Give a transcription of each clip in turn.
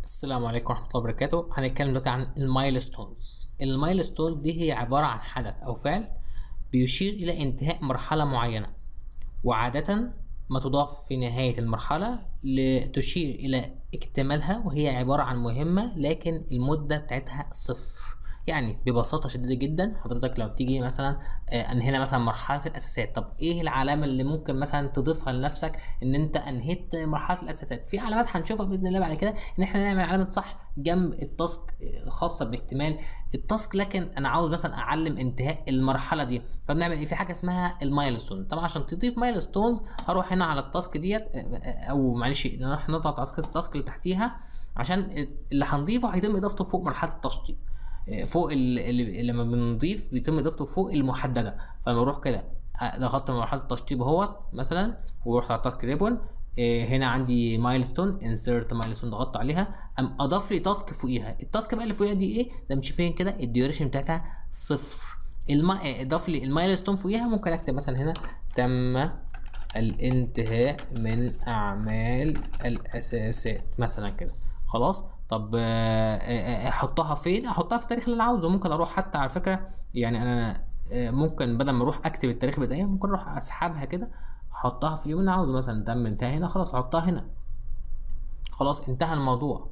السلام عليكم ورحمة الله وبركاته هنتكلم دلوقتي عن المايلستونز المايلستونز دي هي عبارة عن حدث أو فعل بيشير إلى انتهاء مرحلة معينة وعادة ما تضاف في نهاية المرحلة لتشير إلى اكتمالها وهي عبارة عن مهمة لكن المدة بتاعتها صفر يعني ببساطة شديدة جدا حضرتك لو تيجي مثلا آه، انهينا مثلا مرحلة الاساسات طب ايه العلامة اللي ممكن مثلا تضيفها لنفسك ان انت انهيت مرحلة الاساسات في علامات هنشوفها باذن الله بعد كده ان احنا نعمل علامة صح جنب التاسك الخاصة باكتمال التاسك لكن انا عاوز مثلا اعلم انتهاء المرحلة دي فبنعمل ايه في حاجة اسمها المايلستون طبعا عشان تضيف مايلستونز هروح هنا على التاسك ديت آه، آه، او معلش نروح نضغط على التاسك اللي تحتيها عشان اللي هنضيفه هيتم اضافته فوق مرحلة التشطيب فوق ال- اللي لما بنضيف بيتم اضافته فوق المحدده فلما بروح كده ضغطت مرحله التشطيب اهوت مثلا ورحت على التاسك ريبون هنا عندي مايلستون انسرت مايلستون ضغطت عليها ام اضاف لي تاسك فوقيها التاسك بقى اللي فوقيها دي ايه ده مش فين كده الديوريشن بتاعتها صفر الما اضاف لي المايلستون فوقيها ممكن اكتب مثلا هنا تم الانتهاء من اعمال الاساسات مثلا كده خلاص طب آه، آه، آه، احطها فين احطها في التاريخ اللي انا عاوزه ممكن اروح حتى على فكره يعني انا آه، ممكن بدل ما اروح اكتب التاريخ بدايه ممكن اروح اسحبها كده احطها في اليوم اللي انا عاوزه مثلا تم انتهى هنا خلاص احطها هنا خلاص انتهى الموضوع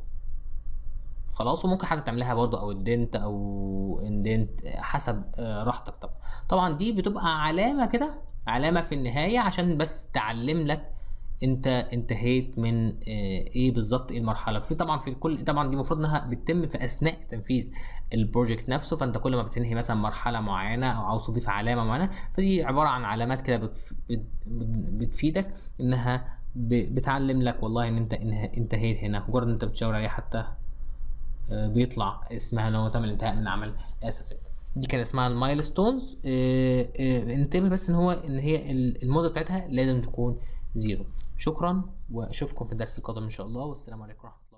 خلاص وممكن حتى تعملها برضو او اندنت او اندنت حسب آه، راحتك طبعا طبعا دي بتبقى علامه كده علامه في النهايه عشان بس تعلم لك انت انتهيت من آه، ايه بالظبط ايه المرحله في طبعا في كل طبعا دي المفروض انها بتتم في اثناء تنفيذ البروجكت نفسه فانت كل ما بتنهي مثلا مرحله معينه او عاوز تضيف علامه معينه فدي عباره عن علامات كده بتف- بت- بت- بتفيدك انها ب- بتعلم لك والله ان انت انه- انتهيت هنا مجرد ان انت بتشاور عليها حتى آه، بيطلع اسمها لو تم الانتهاء من عمل الاساسات دي كان اسمها المايلستونز آه، آه، انتبه بس ان هو ان هي ال- المده بتاعتها لازم تكون زيرو شكرا واشوفكم في الدرس القادم ان شاء الله والسلام عليكم ورحمه الله